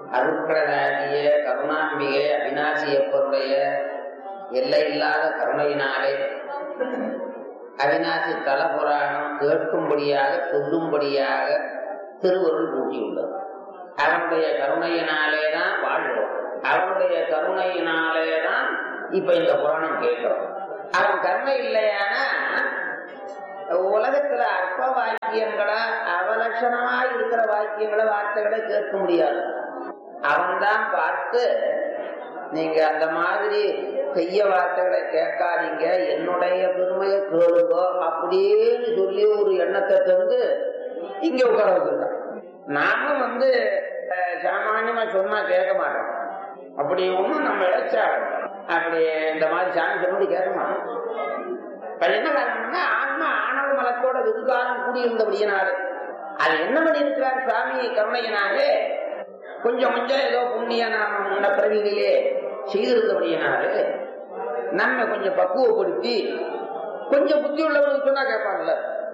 அருட்கடலாகிய கருணாம்பிகை அவிநாசியப்பருடைய எல்லையில்லாத கருணையினாலே அவிநாசி தலபுராணம் கேட்கும்படியாக சொல்லும்படியாக திருவருள் கூட்டியுள்ளது அவனுடைய கருணையினாலே தான் வாழ்கிறோம் அவனுடைய கருணையினாலே தான் இப்ப இந்த புராணம் கேட்கிறோம் அவன் கருணை இல்லையானா உலகத்துல அற்ப வாக்கியங்களா அவலட்சணமா இருக்கிற வாக்கியங்களை வார்த்தைகளை கேட்க முடியாது அவன்தான் பார்த்து நீங்க அந்த மாதிரி செய்ய வார்த்தைகளை கேட்காதீங்க என்னுடைய பெருமையை கேளுங்க அப்படின்னு சொல்லி ஒரு எண்ணத்தை தந்து இங்க உட்கார வச்சிருக்கான் நாமும் வந்து அஹ், சாமானியமா சொன்னா கேட்க மாட்டோம் அப்படி ஒண்ணும் நம்ம இழைச்சா அப்படி இந்த மாதிரி சாமி சொன்னபடி கேட்க மாட்டோம் அது என்ன காரணம்னா ஆன்மா ஆணவ மலத்தோட வெகுகாலம் கூடியிருந்தபடியினாலே அது என்ன பண்ணி இருக்கிறார் சுவாமி கருணையினாலே கொஞ்சம் கொஞ்சம் ஏதோ புண்ணிய நாம முன்ன பிறவிகளே செய்திருந்தபடியினாலே நம்ம கொஞ்சம் பக்குவப்படுத்தி கொஞ்சம் புத்தி உள்ளவனுக்கு சொன்னா கேட்பாங்கல்ல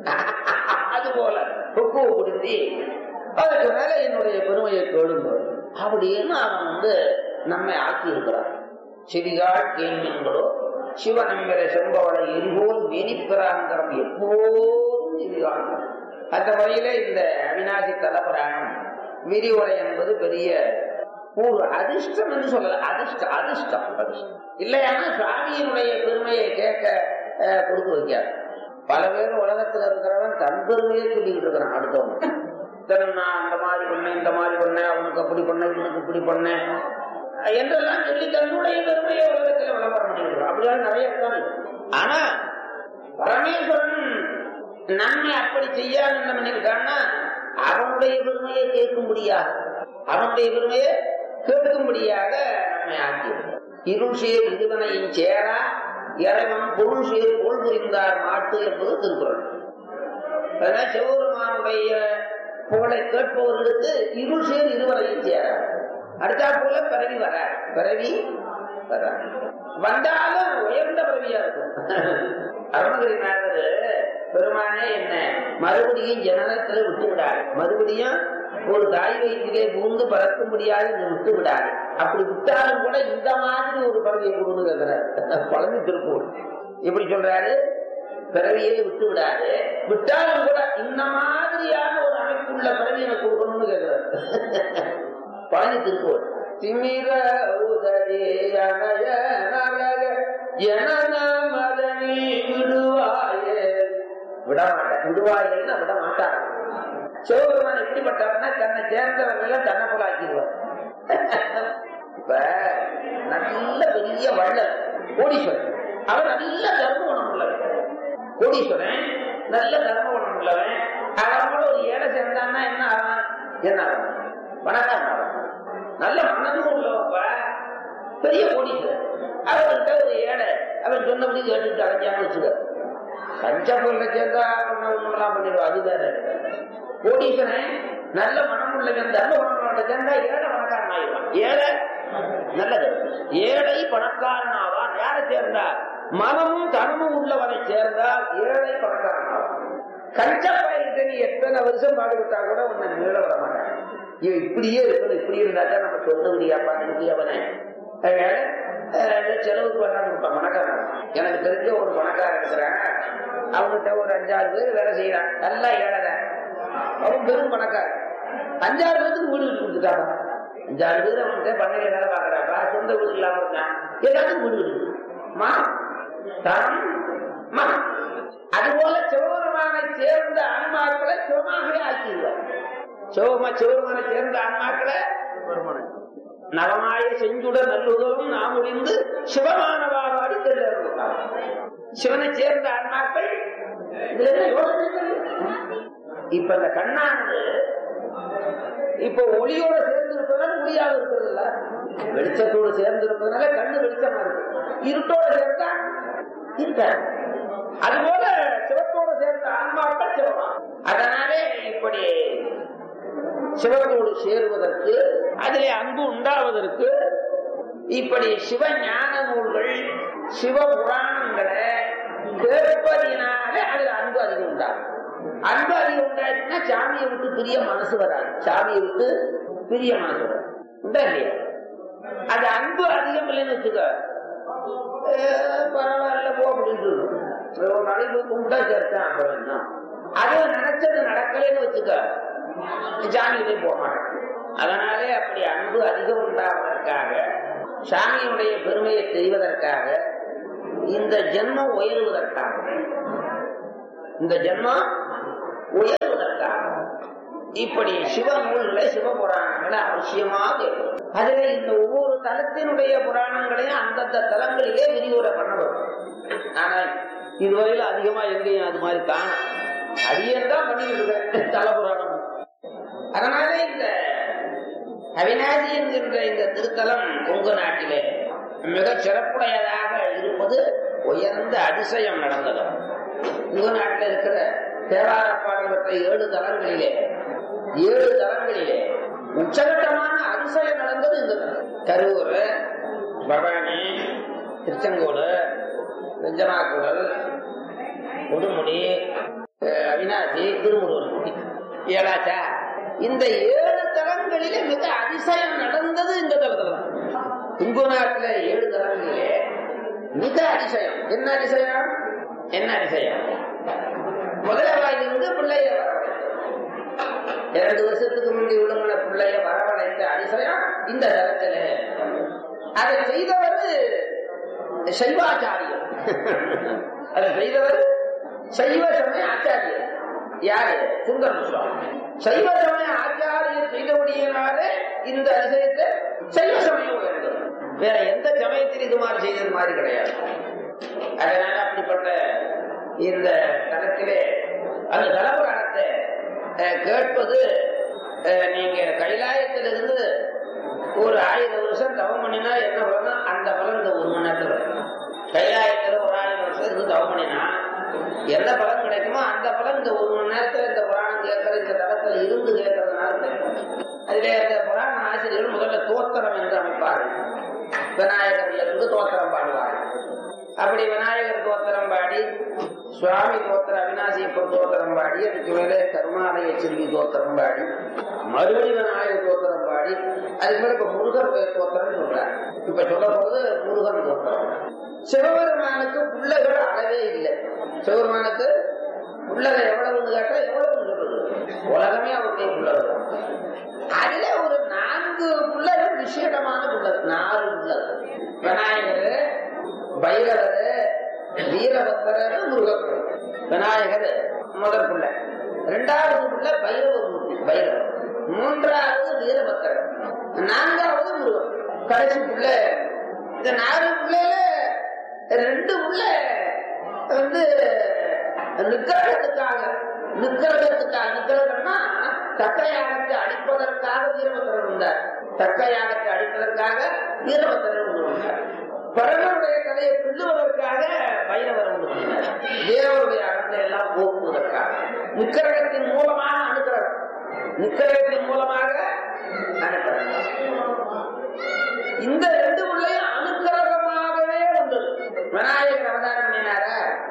அது போல பக்குவப்படுத்தி அதுக்கு மேல என்னுடைய பெருமையை கேளுங்க அப்படின்னு அவன் வந்து நம்மை ஆக்கி இருக்கிறான் செவிகால் கேள்விங்களோ சிவனம்பிர செம்பவளை எரிபோல் மேனிப்பிராந்தரம் எப்போதும் செவிகால் அந்த வகையில இந்த அவிநாசி தலபுராணம் விரிவுரை என்பது பெரிய ஒரு அதிர்ஷ்டம் என்று சொல்லல அதிர்ஷ்டம் அதிர்ஷ்டம் அதிர்ஷ்டம் இல்லையானா சுவாமியினுடைய பெருமையை கேட்க அஹ், கொடுத்து வைக்காது பல பேர் உலகத்துல இருக்கிறவன் தன் பெருமையை சொல்லிக்கிட்டு இருக்கிறான் அடுத்தவங்க இத்தனை நான் அந்த மாதிரி பண்ணேன் இந்த மாதிரி பண்ணேன் அவனுக்கு அப்படி பண்ணேன் இவனுக்கு இப்படி பண்ணேன் என்றெல்லாம் சொல்லி தன்னுடைய பெருமையை உலகத்துல விளம்பரம் பண்ணிருக்கிறான் அப்படிலாம் நிறைய இருக்காங்க ஆனா பரமேஸ்வரன் நன்மை அப்படி செய்யாது என்ன பண்ணிருக்கான்னா அவனுடைய பெருமையை கேட்கும்படியாக அவனுடைய பெருமையை கேட்கும்படியாக நம்மை ஆக்கி இருள் சேர் இருவனையும் சேரா இறைவன் பொருள் சேர் பொருள் புரிந்தார் மாட்டு என்பது திருக்குறள் அதனால சிவபெருமானுடைய புகழை கேட்பவர்களுக்கு இருள் சேர் இருவரையும் சேரா அடுத்தா போல பிறவி வர பிறவி வர வந்தாலும் உயர்ந்த பிறவியா இருக்கும் அருணகிரிநாதர் பெருமானே என்ன மறுபடியும் ஜனனத்துல விட்டு விடாது மறுபடியும் ஒரு தாய் வயிற்றிலே பூந்து பறக்க முடியாது என்று விட்டு விடாது அப்படி விட்டாலும் கூட இந்த மாதிரி ஒரு பறவையை கொடுன்னு கேட்கிறார் பழனி திருப்பூர் எப்படி சொல்றாரு பிறவியை விட்டு விடாது விட்டாலும் கூட இந்த மாதிரியான ஒரு அமைப்புள்ள பிறவி எனக்கு கொடுக்கணும்னு கேட்கிறார் பழனி திருப்பூர் திமிர உதவி அனய நரக எனன மதனி விடுவாயே விட மாட்டேன் விடுவாயேன்னு விட மாட்டார் சிவபெருமான் எப்படிப்பட்டவர்னா தன்னை சேர்ந்தவர்கள் எல்லாம் தன்னை போல ஆக்கிடுவார் இப்ப நல்ல பெரிய வள்ளல் கோடீஸ்வரன் அவர் நல்ல தர்ம குணம் உள்ளவன் கோடீஸ்வரன் நல்ல தர்ம குணம் உள்ளவன் அவனோட ஒரு ஏழை சேர்ந்தான்னா என்ன ஆவான் என்ன ஆவான் பணக்காரன் ஆவான் நல்ல மனதும் உள்ளவப்ப பெரிய கோடீஸ்வரன் அவர்கிட்ட ஒரு ஏழை அவன் சொன்னபடி கேட்டுட்டு அடைஞ்சாம வச்சுக்க கஞ்சா பொருளை சேர்ந்தா ஒண்ணு ஒண்ணுலாம் பண்ணிடுவோம் அது வேற கோடீஸ்வரன் நல்ல மனம் உள்ளவன் தர்ம குணங்களோட சேர்ந்தா ஏழை பணக்காரன் ஆயிடுவான் ஏழை நல்லது ஏழை பணக்காரன் ஆவான் யாரை சேர்ந்தா மனமும் தனமும் உள்ளவனை சேர்ந்தால் ஏழை பணக்காரன் ஆவான் கஞ்சப்பாயிட்டு நீ எத்தனை வருஷம் பாடுபட்டா கூட உன்னை மீள வர மாட்டான் இவன் இப்படியே இருக்கணும் இப்படி இருந்தாதான் நம்ம சொல்ல முடியாப்பா நினைக்கி அவனை அதனால, அஹ், செலவுக்கு வேணாம் கொடுப்பான் பணக்காரன் எனக்கு தெரிஞ்ச ஒரு பணக்காரன் இருக்கிறான் அவன்கிட்ட ஒரு அஞ்சாறு பேர் வேலை செய்யறான் நல்லா ஏழை அவன் பெரும் பணக்காரன் அஞ்சாறு பேருக்கு வீடு கட்டி கொடுத்துட்டாங்க அஞ்சாறு பேர் அவன்கிட்ட பண்ணையில வேலை பாக்குறாப்பா சொந்த வீடு இல்லாம இருந்தான் எல்லாத்துக்கும் வீடு கட்டி மனம் தனம் மனம் அதுபோல சிவபெருமானை சேர்ந்த ஆன்மாக்களை சிவமாகவே ஆக்கிடுவார் சிவமா சிவபெருமானை சேர்ந்த ஆன்மாக்களை நலமாய செஞ்சுட நல்லுதலும் நாம் ஒழிந்து சிவமானவாடி தெரியலாம் சிவனை சேர்ந்த ஆன்மாக்கள் இதுல என்ன யோசனை இருக்கு? இப்ப இந்த கண்ணானது இப்ப ஒளியோட சேர்ந்து இருப்பதால ஒளியாக இருக்கிறது இல்ல வெளிச்சத்தோடு சேர்ந்து இருப்பதனால கண்ணு வெளிச்சமா இருக்கு இருட்டோட சேர்ந்தா இருக்காது அதுபோல சிவத்தோடு சேர்ந்த ஆன்மாக்கள் சிவமா அதனாலே இப்படி சிவத்தோடு சேருவதற்கு அதிலே அன்பு உண்டாவதற்கு இப்படி சிவ ஞான நூல்கள் சிவ புராணங்களை கேட்பதினாலே அதுல அன்பு அதிகம் உண்டாகும் அன்பு அதிகம் உண்டாச்சுன்னா சாமியை விட்டு பிரிய மனசு வராது சாமியை விட்டு பிரிய மனசு வராது உண்டா இல்லையா அது அன்பு அதிகம் இல்லைன்னு வச்சுக்க அஹ் பரவாயில்ல போ அப்படின்னு சொல்லுவோம். ஒரு நாளைக்கு போய் கும்பிட்டா சேர்த்தான் அப்புறம் என்ன அது நினைச்சது நடக்கலைன்னு வச்சுக்க சாமிகிட்டே போக மாட்டேன் அதனாலே அப்படி அன்பு அதிகம் உண்டாவதற்காக சாமியினுடைய பெருமையை தெரிவதற்காக இந்த ஜென்மம் உயருவதற்காக இந்த ஜென்மம் உயர்வதற்காக இப்படி சிவ நூல்களை சிவபுராணங்களை அவசியமா கேட்கும் அதுல இந்த ஒவ்வொரு தலத்தினுடைய புராணங்களையும் அந்தந்த தலங்களிலே விரிவுரை பண்ண வரும் ஆனால் இதுவரையில அதிகமா எங்கேயும் அது மாதிரி காணும் அடியன் தான் பண்ணிட்டு இருக்கேன் தல புராணம் அதனால இந்த அவிநாசி என்கின்ற இந்த திருத்தலம் கொங்கு நாட்டிலே மிக சிறப்புடையதாக இருப்பது உயர்ந்த அதிசயம் நடந்தது கொங்கு நாட்டில் இருக்கிற தேவார பாடல்பட்ட ஏழு தலங்களிலே ஏழு தலங்களிலே உச்சகட்டமான அதிசயம் நடந்தது இந்த தலம். கரூர் பவானி திருச்செங்கோடு வெஞ்சமாக்குடல் கொடுமுடி அஹ், அவிநாசி திருமுருகன் ஏழாச்சா இந்த ஏழு தலங்களிலே மிக அதிசயம் நடந்தது இந்த தலத்துல தான். குங்கு நாட்டுல ஏழு தலங்களிலே மிக அதிசயம் என்ன அதிசயம் என்ன அதிசயம் முதலவாயிலிருந்து பிள்ளைய வரவழைத்தது இரண்டு வருஷத்துக்கு முந்தி உள்ளவங்கள பிள்ளைய வரவழைத்த அதிசயம் இந்த தலத்துல அதை செய்தவர் சைவாச்சாரியர் அதை செய்தவர் சைவ சமய ஆச்சாரியர் யாரு சுந்தரம் சுவாமி சைவ சமய ஆச்சாரியர் செய்தபடியினாலே இந்த அதிசயத்தை சைவ சமயம் உயர்ந்தது வேற எந்த சமயத்தில் இது மாதிரி செய்தது மாதிரி கிடையாது அதனால அப்படிப்பட்ட இந்த தலத்திலே அந்த தலபுராணத்தை அஹ், கேட்பது அஹ், நீங்க கைலாயத்திலிருந்து ஒரு ஆயிரம் வருஷம் தவம் பண்ணினா என்ன பலன் அந்த பலன் இந்த ஒரு மணி நேரத்தில் வரும். கைலாயத்துல ஒரு ஆயிரம் வருஷம் இருந்து தவம் பண்ணினா எந்த பலன் கிடைக்குமோ அந்த பலன் இந்த ஒரு மணி நேரத்துல இந்த புராணம் கேட்கற இந்த தளத்துல இருந்து கேட்கறதுனால கிடைக்கும். அதிலே அந்த புராண ஆசிரியர்கள் முதல்ல தோத்திரம் என்று அமைப்பார்கள் விநாயகர்ல இருந்து தோத்திரம் பாடுவார்கள் அப்படி விநாயகர் தோத்திரம் பாடி சுவாமி தோத்திர அவிநாசியப்பர் தோத்திரம் பாடி அதுக்கு மேலே கருமாலய செல்வி தோத்திரம் பாடி மறுபடி விநாயகர் தோத்திரம் பாடி அதுக்கு மேல இப்ப முருகர் பேர் தோத்திரம் சொல்றாங்க இப்ப சொல்ல போது முருகன் தோத்திரம் சிவபெருமானுக்கு பிள்ளைகள் அளவே இல்லை சிவபெருமானுக்கு பிள்ளைகள் எவ்வளவுன்னு கேட்டா எவ்வளவுன்னு சொல்றது உலகமே அவருடைய பிள்ளைகள் அதுல ஒரு நான்கு பிள்ளைகள் விசேடமான பிள்ளைகள் நாலு பிள்ளைகள் விநாயகர் பைரவர் வீரபத்திரர் முருகர் விநாயகர் முதல் பிள்ளை இரண்டாவது பிள்ளை பைரவமூர்த்தி பைரவர் மூன்றாவது வீரபத்திரர் நான்காவது முருகன் கடைசி பிள்ளை இந்த நாலு பிள்ளைல ரெண்டு பிள்ளை வந்து நிக்கிரகத்துக்காக நிக்கிரகத்துக்காக நிக்கிரகம்னா தக்கையாகத்தை அடிப்பதற்காக வீரபத்திரர் இருந்தார் தக்கையாகத்தை அடிப்பதற்காக வீரபத்திரர் ஒன்று வந்தார் பரமருடைய கதையை பிள்ளுவதற்காக பைரவர் ஒன்று வந்தார் தேவருடைய அறத்தை எல்லாம் போக்குவதற்காக நிக்கிரகத்தின் மூலமாக அனுக்கிரகம் நிக்கிரகத்தின் மூலமாக அனுக்கிரகம் இந்த ரெண்டு பிள்ளையும் அனுக்கிரகமாகவே வந்தது விநாயகர் அவதாரம் பண்ணினார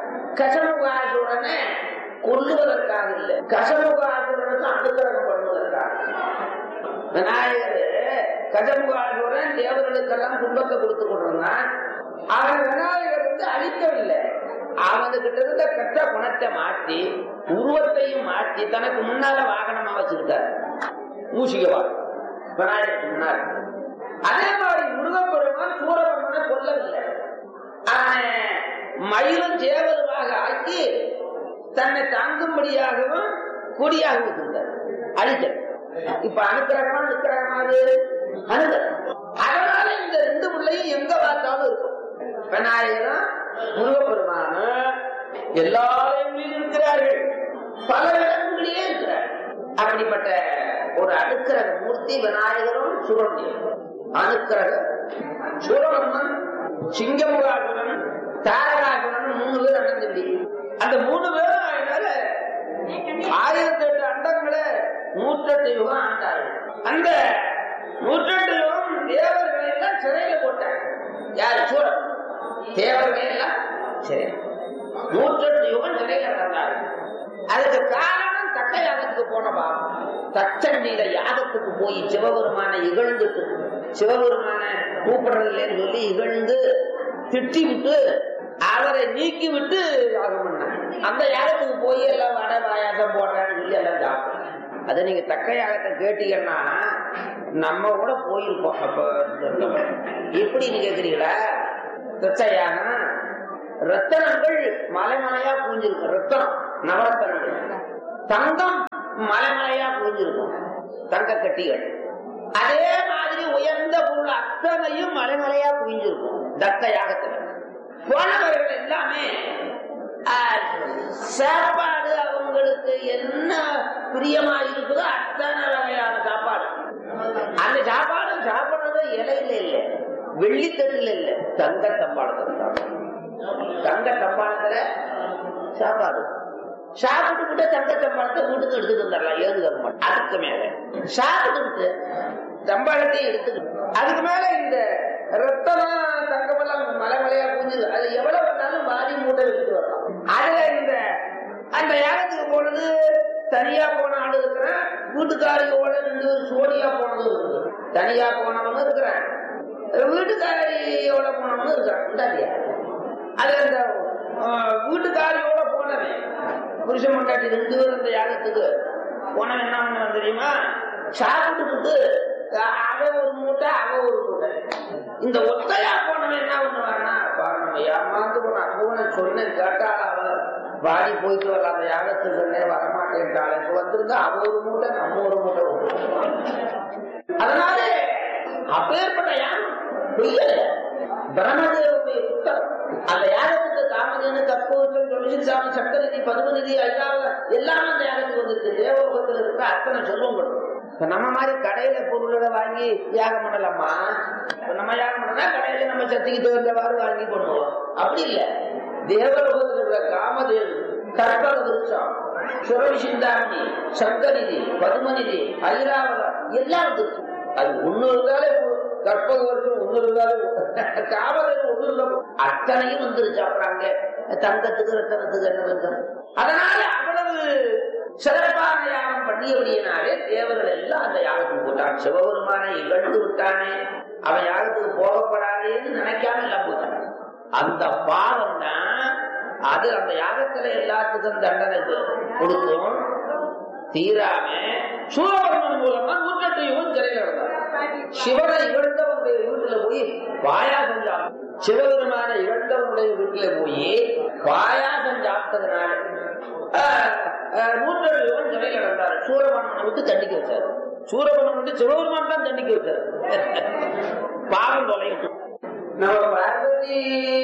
கசமுகாசுரனை கொல்லுவதற்காக இல்லை கசமுகாசுரனுக்கு அனுக்கிரகம் பண்ணுவதற்காக விநாயகர் கஜமுகாசுரன் தேவர்களுக்கெல்லாம் துன்பத்தை கொடுத்து கொண்டிருந்தான் அவன் விநாயகர் வந்து அழிக்கவில்லை அவனுக்கிட்ட இருந்த கெட்ட குணத்தை மாற்றி உருவத்தையும் மாற்றி தனக்கு முன்னால வாகனமா வச்சுக்கிட்டார் மூசிகவா விநாயகருக்கு முன்னால் அதே மாதிரி முருகப்பெருமான் சூரபன்மனை கொல்லவில்லை அவனை மயிலும் சேவலுமாக ஆக்கி தன்னை தாங்கும்படியாகவும் கொடியாகவும் இருந்தார் அழித்தல் இப்ப அனுக்கிரகமா நிக்கிரகமாது அனுகிரகம் அதனால இந்த ரெண்டு பிள்ளையும் எங்க பார்த்தாலும் இருக்கும் விநாயகரும் முருகப்பெருமானும் எல்லா இடங்களிலும் இருக்கிறார்கள் பல இடங்களிலே இருக்கிறார்கள் அப்படிப்பட்ட ஒரு அடுக்கிரக மூர்த்தி விநாயகரும் சூரண்டியும் அனுக்கிரக சூரபன்மன் சிங்கமுகாசுரன் தாரகாசுரன் மூணு பேர் அண்ணன் தம்பி அந்த மூணு பேரும் அதனால ஆயிரத்தி எட்டு அண்டங்களை நூற்றெட்டு யுகம் ஆண்டார்கள் அந்த நூற்றெட்டு யுகம் தேவர்களை எல்லாம் சிறையில போட்டாங்க யார் சூரன் தேவர்களை எல்லாம் சிறை நூற்றெட்டு யுகம் சிறையில கிடந்தார்கள் அதுக்கு காரணம் தக்கையாகத்துக்கு போன பாவம் தச்சண்டியில யாகத்துக்கு போய் சிவபெருமான இகழ்ந்துட்டு சிவபெருமான கூப்பிடுறதில்லைன்னு சொல்லி இகழ்ந்து திட்டி விட்டு அவரை நீக்கி விட்டு யாகம் பண்ணாங்க அந்த யாகத்துக்கு போய் எல்லாம் வடை பாயாசம் போடுறான்னு சொல்லி எல்லாம் சாப்பிடும் அதை நீங்க தக்க யாகத்தை கேட்டீங்கன்னா நம்ம கூட போயிருப்போம் அப்ப எப்படின்னு கேக்குறீங்களா தச்ச யாகம் ரத்தனங்கள் மலைமலையா பூஞ்சிருக்கும் ரத்தனம் நவரத்தனங்கள் தங்கம் மலைமலையா பூஞ்சிருக்கும் தங்க கட்டிகள் அதே மாதிரி உயர்ந்த பொருள் அத்தனையும் மலைமலையா குவிஞ்சிருக்கும் தத்த யாகத்துல போனவர்கள் எல்லாமே ஆஹ், சாப்பாடு அவங்களுக்கு என்ன பிரியமா இருக்குதோ அத்தனை வகையான சாப்பாடு அந்த சாப்பாடு சாப்பிடுறது இலையில இல்ல வெள்ளித்தட்டுல இல்ல தங்க தம்பாளத்துல சாப்பாடு தங்க தம்பாளத்துல சாப்பாடு சாப்பிட்டு விட்டு தங்க தம்பாளத்தை வீட்டுக்கு எடுத்துட்டு வந்துடலாம் ஏது தம்பாளம் அதுக்கு மேல சாப்பிட்டு தம்பாளத்தை எடுத்துக்கிட்டு அதுக்கு மேல இந்த ரத்தம் தங்கமெல்லாம் மலை மலையா பூஞ்சுது அது எவ்வளவு வேணாலும் வாரி மூட்டை எடுத்துட்டு வரலாம் அதுல இந்த அந்த யாகத்துக்கு போனது தனியா போன ஆளு இருக்கிறேன் வீட்டுக்காரியோட ரெண்டு பேரும் சோடியா போனதும் இருக்குது தனியா போனவனும் இருக்கிறேன் வீட்டுக்காரியோட போனவனும் இருக்கிறான் இந்தாண்டியா அது அந்த ஆஹ், வீட்டுக்காரியோட போனவன் புருஷன் மண்டாட்டி ரெண்டு பேரும் இந்த யாகத்துக்கு போனவன் என்ன பண்ண தெரியுமா சாப்பிட்டுக்கிட்டு அஹ், அவன் ஒரு மூட்டை அவன் ஒரு மூட்டை இந்த ஒத்தையா போனவன் என்ன பண்ணுவான்னா "அப்பா, நம்ம ஏமாந்து போன அப்பவனை சொன்னேன் கேட்டாள் அவன் வாடி போயிட்டு வரலாம் அந்த யாகத்துக்கு சொன்னே வரமாட்டேன்ட்டாள் இப்ப வந்திருந்தா அவ ஒரு மூட்டை நம்ம ஒரு மூட்டை விட்டுருவோம். அதனால அப்பேற்பட்ட யாகம் பொய்யல பிரம்மதேவனுடைய புத்தகம் அந்த யாகத்துக்கு காமதேனு கற்பூரம் தொழிற்சாமி சக்கரநிதி பதுமநிதி ஐயாவ எல்லாமே அந்த யாகத்துக்கு வந்துருக்கு தேவலோகத்தில் இருக்கிற அத்தனை சொல்லுங்கள் இப்ப நம்ம மாதிரி கடையில பொருளை வாங்கி யாகம் பண்ணலாமா இப்ப நம்ம யாகம் பண்ணா கடையில நம்ம சத்திக்கு தகுந்தவாறு வாங்கி பண்ணுவோம் அப்படி இல்ல தேவலோகத்தில் இருக்கிற காமதேவன் கற்பக விருட்சம் சுரவி சிந்தாமணி சங்கநிதி பதுமநிதி ஐராவதம் எல்லாம் வந்துருச்சு அது ஒண்ணு இருந்தாலே போதும். கற்பக வருஷம் ஒண்ணு இருந்தாலே போதும். காமதேவன் ஒண்ணு இருந்தா போதும். அத்தனையும் வந்துருச்சு அப்புறம் அங்க தங்கத்துக்கு ரத்தனத்துக்கு என்ன பஞ்சம் அதனால அவ்வளவு சிறப்பான யாகம் பண்ணியபடியினாலே தேவர்கள் எல்லாம் அந்த யாகத்துக்கு போட்டான் சிவபெருமானை இகழ்ந்து விட்டானே அவன் யாகத்துக்கு போகப்படாதேன்னு நினைக்காம எல்லாம் போட்டான் அந்த பாவம் தான் அது அந்த யாகத்துல எல்லாத்துக்கும் தண்டனை கொடுக்கும் தீராம சூரபர்மன் மூலமா நூற்றெட்டு யுவன் சிறையில் இருந்தார் சிவனை இழந்தவனுடைய வீட்டுல போய் பாயாசம் சாப்பிட்டு சிவபெருமான இழந்தவனுடைய வீட்டுல போய் பாயாசம் சாப்பிட்டதுனால நூற்றெட்டு யுவன் சிறையில் இருந்தார் சூரபர்மனை விட்டு தண்டிக்க வச்சார் சூரபர்மன் விட்டு சிவபெருமான் தான் தண்டிக்க வச்சார் பாவம் தொலையிட்டு நம்ம பார்வதி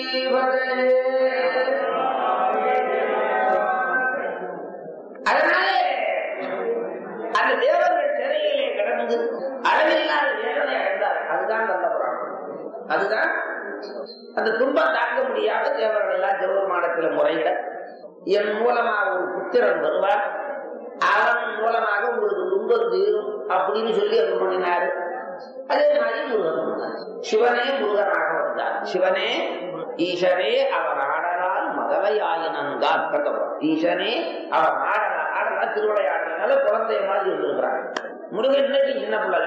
அதனாலே அந்த தேவர்கள் சிறையிலே கிடந்து அளவில்லாத வேதனை அடைந்தார் அதுதான் அந்த புராணம் அதுதான் அந்த துன்பம் தாங்க முடியாத தேவர்கள் எல்லாம் சிவபெருமானத்துல முறையிட என் மூலமாக ஒரு புத்திரன் வருவார் அவன் மூலமாக உங்களுக்கு துன்பம் தீரும் அப்படின்னு சொல்லி அது பண்ணினாரு அதே மாதிரி முருகன் வந்தார். சிவனே முருகனாக வந்தார் சிவனே ஈசனே அவர் ஆடலால் மதலையாயினங்கார் கண்டவர் ஈசனே அவர் ஆடலா ஆடலா திருவிளையாடல குழந்தைய மாதிரி இருந்திருக்கிறாங்க முருகன் இன்னைக்கு சின்ன பிள்ளை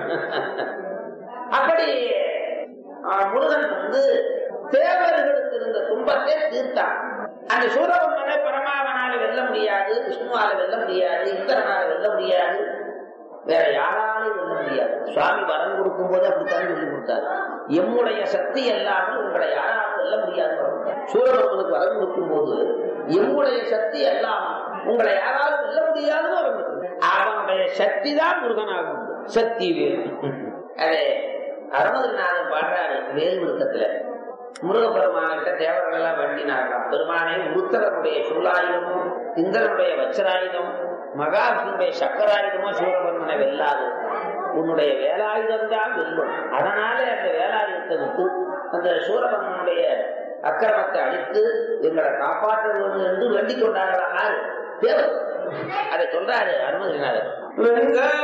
அப்படி ஆ, முருகன் வந்து தேவர்களுக்கு இருந்த துன்பத்தை தீர்த்தான் அந்த சூரபன்மனை பரமாவனால வெல்ல முடியாது விஷ்ணுவால வெல்ல முடியாது இந்திரனால வெல்ல முடியாது வேற யாராலும் வெல்ல முடியாது சுவாமி வரம் கொடுக்கும் போது அப்படித்தான் சொல்லி கொடுத்தாரு எம்முடைய சக்தி எல்லாமல் உங்களை யாராலும் வெல்ல முடியாது சூரபன்மனுக்கு வரம் கொடுக்கும் போது எம்முடைய சக்தி எல்லாம் உங்களை யாராலும் வெல்ல முடியாதுன்னு வரம் கொடுத்தாரு. அவனுடைய சக்தி தான் முருகனாகும் சக்தி வேல் அதே அருணகிரிநாதன் பாடுறாரு வேல் விருத்தத்துல முருகப்பெருமானிட்ட தேவர்கள் எல்லாம் வேண்டினார்களாம் பெருமானே உருத்தரனுடைய சுருளாயுதமும் இந்திரனுடைய வச்சராயுதம் மகாவிஷ்ணுடைய சக்கராயுதமும் சூரபன்மனை வெல்லாது உன்னுடைய வேலாயுதம் தான் வெல்லும் அதனால அந்த வேலாயுதத்தை விட்டு அந்த சூரபன்மனுடைய அக்கிரமத்தை அழித்து எங்களை காப்பாற்ற வேண்டும் என்று வேண்டிக் கொண்டார்களாம் யாரு? தேவர் அதை சொல்றாரு அருணகிரிநாதர்